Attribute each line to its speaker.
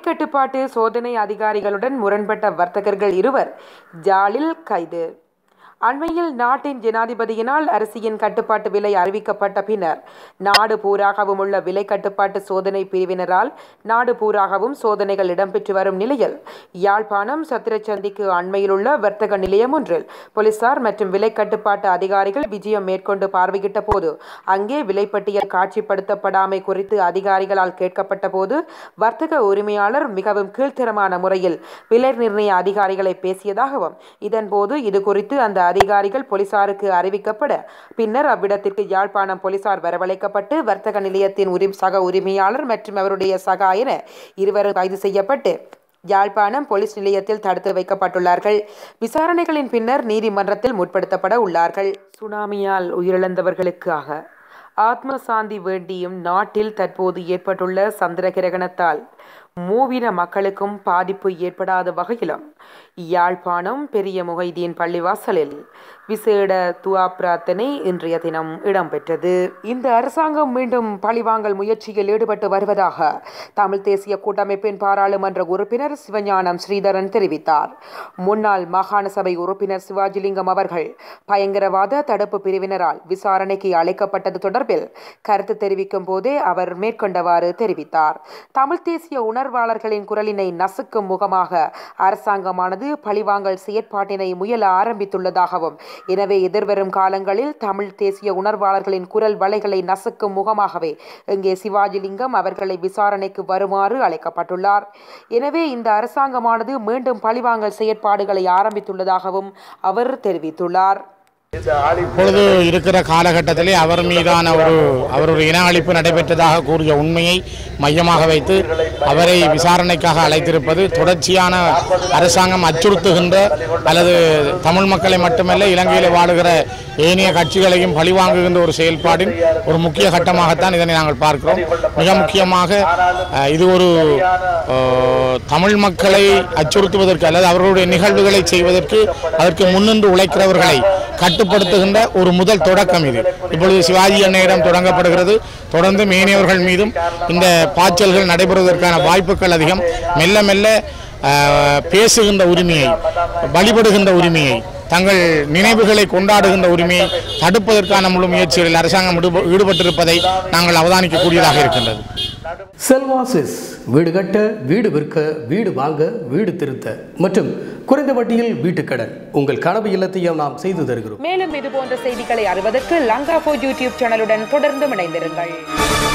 Speaker 1: விலைக்கட்டுப்பாட்டு சோதனை அதிகாரிகளுடன் முரண்பட்ட வர்த்தகர்கள் இருவர் ஜாலில் கைது அண்மையில் நாட்டின் ஜனாதிபதியினால் அரிசியின் கட்டுப்பாட்டு விலை அறிவிக்கப்பட்ட பின்னர் நாடு பூராகவும் உள்ள விலை கட்டுப்பாட்டு சோதனை பிரிவினரால் நாடு பூராகவும் சோதனைகள் இடம்பெற்று வரும் நிலையில் யாழ்ப்பாணம் சத்திரச்சந்திக்கு அண்மையில் உள்ள வர்த்தக நிலையம் ஒன்றில் போலீசார் மற்றும் விலை கட்டுப்பாட்டு அதிகாரிகள் விஜயம் மேற்கொண்டு பார்வையிட்ட போது அங்கே விலைப்பட்டியல் காட்சிப்படுத்தப்படாமை குறித்து அதிகாரிகளால் கேட்கப்பட்ட போது வர்த்தக உரிமையாளர் மிகவும் கீழ்த்தரமான முறையில் விலை நிர்ணய அதிகாரிகளை பேசியதாகவும் இதன்போது இது குறித்து அந்த அதிகாரிகள் போலீசாருக்கு அறிவிக்கப்பட பின்னர் அவ்விடத்திற்கு யாழ்ப்பாணம் போலீசார் வரவழைக்கப்பட்டு வர்த்தக நிலையத்தின் உரி சக உரிமையாளர் மற்றும் அவருடைய சகா என இருவரும் கைது செய்யப்பட்டு யாழ்ப்பாணம் போலீஸ் நிலையத்தில் தடுத்து வைக்கப்பட்டுள்ளார்கள் விசாரணைகளின் பின்னர் நீதிமன்றத்தில் முற்படுத்தப்பட உள்ளார்கள் சுனாமியால் உயிரிழந்தவர்களுக்காக ஆத்ம சாந்தி வேண்டியும் நாட்டில் தற்போது ஏற்பட்டுள்ள சந்திர கிரகணத்தால் மூவின மக்களுக்கும் பாதிப்பு ஏற்படாத வகையிலும் யாழ்ப்பாணம் பெரிய முகைதீன் பள்ளிவாசலில் விசேட துவா பிரார்த்தனை இன்றைய தினம் இடம்பெற்றது இந்த அரசாங்கம் மீண்டும் பழிவாங்கல் முயற்சியில் ஈடுபட்டு வருவதாக தமிழ் தேசிய கூட்டமைப்பின் பாராளுமன்ற உறுப்பினர் சிவஞானம் ஸ்ரீதரன் தெரிவித்தார் முன்னாள் மாகாண சபை உறுப்பினர் சிவாஜிலிங்கம் அவர்கள் பயங்கரவாத தடுப்பு பிரிவினரால் விசாரணைக்கு அழைக்கப்பட்டது தொடர்பில் கருத்து தெரிவிக்கும் போதே அவர் மேற்கொண்டவாறு தெரிவித்தார் தமிழ் தேசிய உணர்வாளர்களின் குரலினை நசுக்கும் முகமாக அரசாங்கமானது பழிவாங்கல் செயற்பாட்டினை முயல ஆரம்பித்துள்ளதாகவும் எனவே எதிர்வரும் காலங்களில் தமிழ் தேசிய உணர்வாளர்களின் குரல் வலைகளை நசுக்கும் முகமாகவே இங்கே சிவாஜிலிங்கம் அவர்களை விசாரணைக்கு வருமாறு அழைக்கப்பட்டுள்ளார் எனவே இந்த அரசாங்கமானது மீண்டும் பழிவாங்கல் செயற்பாடுகளை ஆரம்பித்துள்ளதாகவும் அவர் தெரிவித்துள்ளார்
Speaker 2: இப்பொழுது இருக்கிற காலகட்டத்திலே அவர் மீதான ஒரு அவருடைய இன அழிப்பு நடைபெற்றதாக கூறிய உண்மையை மையமாக வைத்து அவரை விசாரணைக்காக அழைத்திருப்பது தொடர்ச்சியான அரசாங்கம் அச்சுறுத்துகின்ற அல்லது தமிழ் மக்களை மட்டுமல்ல இலங்கையில் வாழுகிற ஏனைய கட்சிகளையும் பழிவாங்குகின்ற ஒரு செயல்பாடின் ஒரு முக்கிய கட்டமாகத்தான் இதனை நாங்கள் பார்க்கிறோம் மிக முக்கியமாக அஹ், இது ஒரு அஹ், தமிழ் மக்களை அச்சுறுத்துவதற்கு அல்லது அவர்களுடைய நிகழ்வுகளை செய்வதற்கு அதற்கு முன்னின்று உழைக்கிறவர்களை கட்டுப்படுத்துகின்ற ஒரு முதல் தொடக்கம் இது இப்பொழுது சிவாஜி அன்னையிடம் தொடங்கப்படுகிறது தொடர்ந்து மேனியவர்கள் மீதும் இந்த பாய்ச்சல்கள் நடைபெறுவதற்கான வாய்ப்புகள் அதிகம் மெல்ல மெல்ல அஹ், பேசுகின்ற உரிமையை வழிபடுகின்ற உரிமையை தங்கள் நினைவுகளை கொண்டாடுகின்ற உரிமையை தடுப்பதற்கான முழு முயற்சிகளில் அரசாங்கம் ஈடுப- ஈடுபட்டிருப்பதை நாங்கள் அவதானிக்கக்கூடியதாக இருக்கின்றது
Speaker 3: செல்வாசிஸ் வீடு கட்ட வீடு விற்க வீடு வாங்க வீடு திருத்த மற்றும் குறைந்த வட்டியில் வீட்டுக் கடன் உங்கள் கனவு இல்லத்தையும் நாம் செய்து தருகிறோம்
Speaker 1: மேலும் இது போன்ற செய்திகளை அறிவதற்கு லங்கா ஃபோ யூடியூப் சேனலுடன் தொடர்ந்து இணைந்திருங்கள்